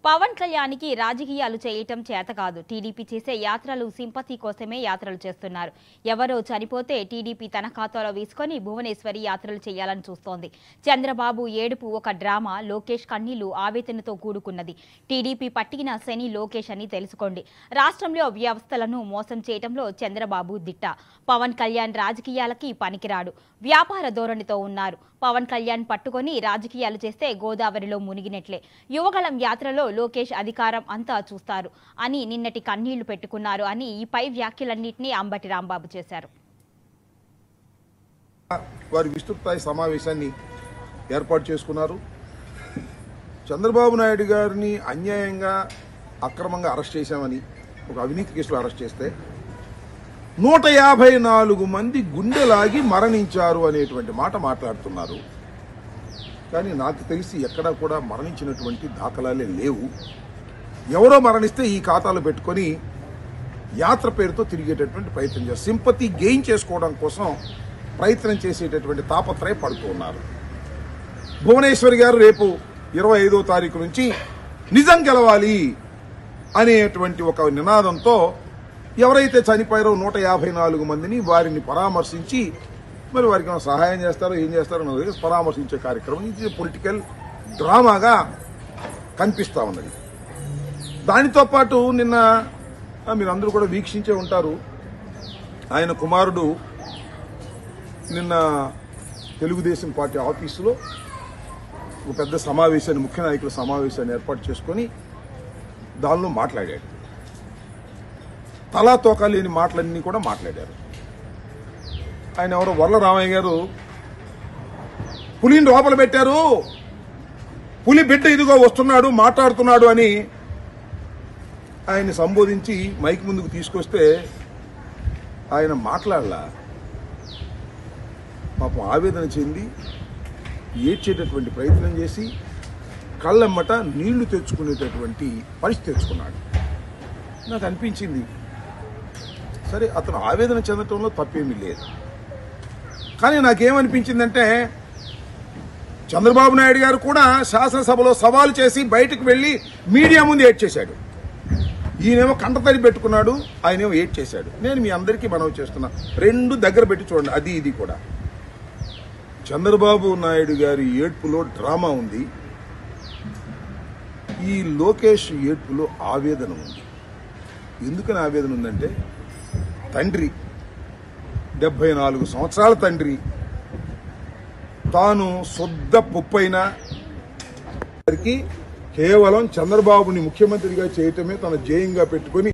పవన్ కళ్యాణ్కి రాజకీయాలు చేయటం చేత కాదు టీడీపీ చేసే యాత్రలు సింపతి కోసమే యాత్రలు చేస్తున్నారు ఎవరో చనిపోతే టీడీపీ తన ఖాతాలో వేసుకొని భువనేశ్వరి యాత్రలు చేయాలని చూస్తోంది చంద్రబాబు ఏడుపు ఒక డ్రామా లోకేష్ కన్నీళ్లు ఆవేదనతో కూడుకున్నది టీడీపీ పట్టిన శని లోకేష్ అని తెలుసుకోండి రాష్ట్రంలో వ్యవస్థలను మోసం చేయటంలో చంద్రబాబు దిట్ట పవన్ కళ్యాణ్ రాజకీయాలకి పనికిరాడు వ్యాపార ధోరణితో ఉన్నారు పవన్ కళ్యాణ్ పట్టుకొని రాజకీయాలు చేస్తే గోదావరిలో మునిగినట్లే యువగళం యాత్రలో లోకేష్ అధికారం అంతా చూస్తారు అని నిన్నటి కన్నీళ్లు పెట్టుకున్నారు అని ఈ పై వ్యాఖ్యలన్నింటినీ అంబటి రాంబాబు చేశారు వారి విస్తృతస్థాయి సమావేశాన్ని ఏర్పాటు చేసుకున్నారు చంద్రబాబు నాయుడు గారిని అన్యాయంగా అక్రమంగా అరెస్ట్ చేశామని ఒక అవినీతి కేసులో అరెస్ట్ చేస్తే నూట యాభై నాలుగు మంది గుండెలాగి మరణించారు అనేటువంటి మాట మాట్లాడుతున్నారు కానీ నాకు తెలిసి ఎక్కడా కూడా మరణించినటువంటి దాఖలాలే లేవు ఎవరో మరణిస్తే ఈ ఖాతాలో పెట్టుకొని యాత్ర పేరుతో తిరిగేటటువంటి ప్రయత్నం చేస్తారు సింపతి గెయిన్ చేసుకోవడం కోసం ప్రయత్నం చేసేటటువంటి తాపత్రయ పడుతూ ఉన్నారు భువనేశ్వరి గారు రేపు ఇరవై ఐదో తారీఖు నుంచి నిజం గెలవాలి అనేటువంటి ఒక నినాదంతో ఎవరైతే చనిపోయారో నూట యాభై నాలుగు మందిని వారిని పరామర్శించి మరి వారికి ఏమైనా సహాయం చేస్తారో ఏం చేస్తారో నాకు తెలియదు. పరామర్శించే కార్యక్రమం ఇది పొలిటికల్ డ్రామాగా కనిపిస్తా ఉన్నది దానితో పాటు నిన్న ఆ, మీరందరూ కూడా వీక్షించే ఉంటారు ఆయన కుమారుడు నిన్న తెలుగుదేశం పార్టీ ఆఫీసులో ఒక పెద్ద సమావేశాన్ని ముఖ్య నాయకుల సమావేశాన్ని ఏర్పాటు చేసుకొని దానిలో మాట్లాడాడు తలా తోక లేని మాటలన్నీ కూడా మాట్లాడారు ఆయన ఎవరో వర్ల రామయ్య గారు పులిని లోపల పెట్టారు పులి బిడ్డ ఇదిగో వస్తున్నాడు మాట్లాడుతున్నాడు అని ఆయన సంబోధించి మైక్ ముందుకు తీసుకొస్తే ఆయన మాట్లాడలా పాపం ఆవేదన చెంది ఏడ్చేటటువంటి ప్రయత్నం చేసి కళ్ళెమ్మట నీళ్లు తెచ్చుకునేటటువంటి పరిస్థితి తెచ్చుకున్నాడు నాకు అనిపించింది సరే అతను ఆవేదన చెందటంలో తప్పేమీ లేదు కానీ నాకేమనిపించిందంటే చంద్రబాబు నాయుడు గారు కూడా శాసనసభలో సవాలు చేసి బయటకు వెళ్లి మీడియా ముందు ఏడ్చేశాడు ఈయనేమో కంటతడి పెట్టుకున్నాడు ఆయనేమో ఏడ్ చేశాడు నేను మీ అందరికీ మనవి చేస్తున్నా రెండు దగ్గర పెట్టి చూడండి అది ఇది కూడా చంద్రబాబు నాయుడు గారి ఏడ్పులో డ్రామా ఉంది ఈ లోకేష్ ఏడ్పులో ఆవేదన ఉంది ఎందుకని ఆవేదన ఉందంటే తండ్రి డెబ్బై నాలుగు సంవత్సరాల తండ్రి తాను శుద్ధ పొప్పైన గారికి కేవలం చంద్రబాబుని ముఖ్యమంత్రిగా చేయటమే తన జేయంగా పెట్టుకొని